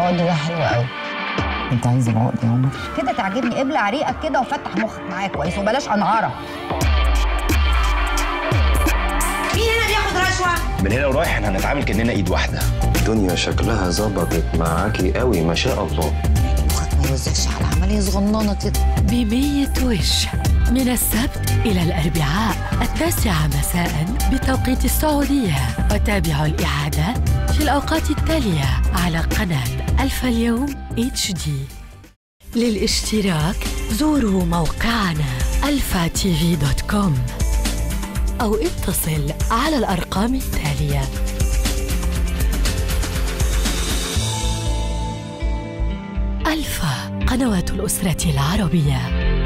العقد ده حلو قوي انت عايز العقد يا عمر كده تعجبني ابلع ريقك كده وفتح مخك معايا كويس وبلاش انعاره مين هنا بياخد رشوه من هنا ورايح احنا هنتعامل كاننا ايد واحده الدنيا شكلها ظبطت معاكي قوي ما شاء الله مخك ما يوزعش على عمليه صغننه كده بمية وش من السبت إلى الأربعاء التاسعة مساء بتوقيت السعودية وتابعوا الإعادات في الأوقات التالية على قناة ألف اليوم اتش دي للاشتراك زوروا موقعنا الفا تي في دوت كوم أو اتصل على الأرقام التالية ألفا قنوات الأسرة العربية